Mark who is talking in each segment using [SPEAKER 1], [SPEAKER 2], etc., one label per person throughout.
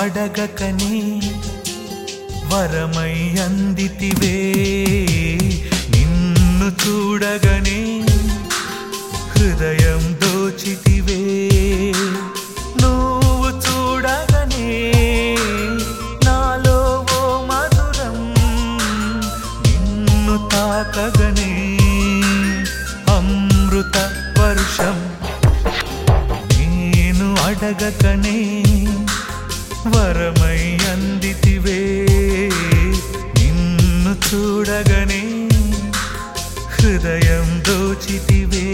[SPEAKER 1] అడగకనే వరమై అందితివే నిన్ను చూడగనే హృదయం దోచితివే నువ్వు చూడగనే నాలో ఓ మధురం నిన్ను తాకగనే అమృత వర్షం నేను అడగకనే వరమై అందితివే నిన్ను చూడగనే హృదయం దోచితివే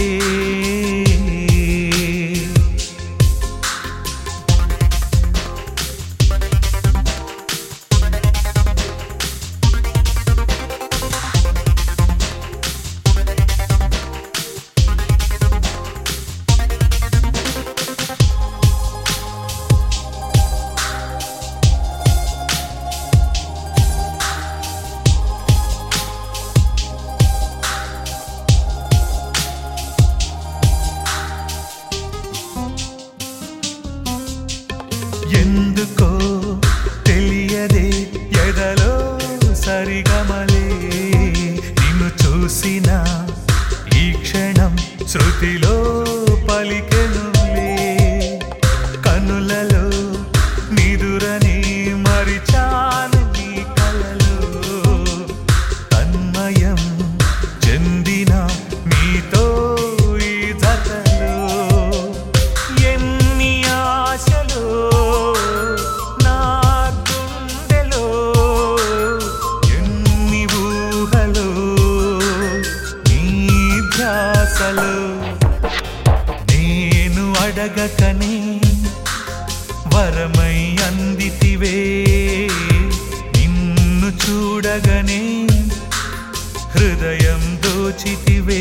[SPEAKER 1] ఎందుకో తెలియదే ఎదలో సరిగమలే నిన్ను చూసిన ఈ క్షణం శృతిలో పలికెనులే కనులలో నిదురని మరిచాను నీ కలలో తన్మయం చెందిన మీతో ఈ జతలో ఎన్ని ఆశలు నా గుండెలో ఎన్ని ఊహలు నీ ధ్యాసలు నేను అడగకనే వరమై అందితివే నిన్ను చూడగనే హృదయం దోచితివే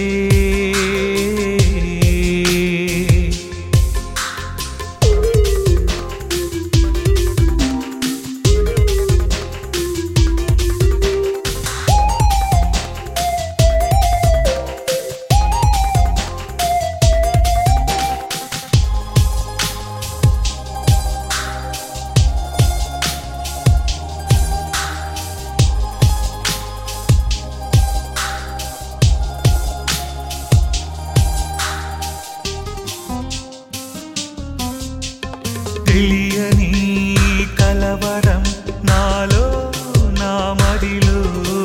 [SPEAKER 1] తెలియని కలవరం నాలో నా మదిలో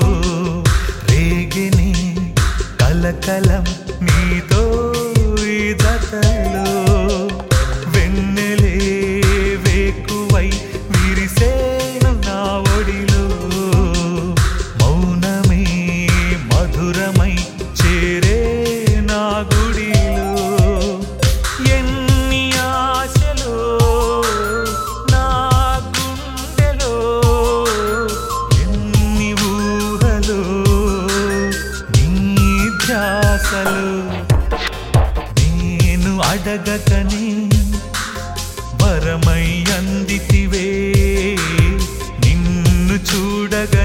[SPEAKER 1] రేగిని కలకలం నీతో ఈ జతలో వెన్నెలే వేకువై విరిసేను నా ఒడిలో మౌనమే మధురమై చేరే నా గుడిలో ఎన్ని ఆశలు నా గుండెలో ఎన్ని ఊహలు నీ ధ్యాసలు నేను అడగకనే వరమై అందితివే నిన్ను చూడగ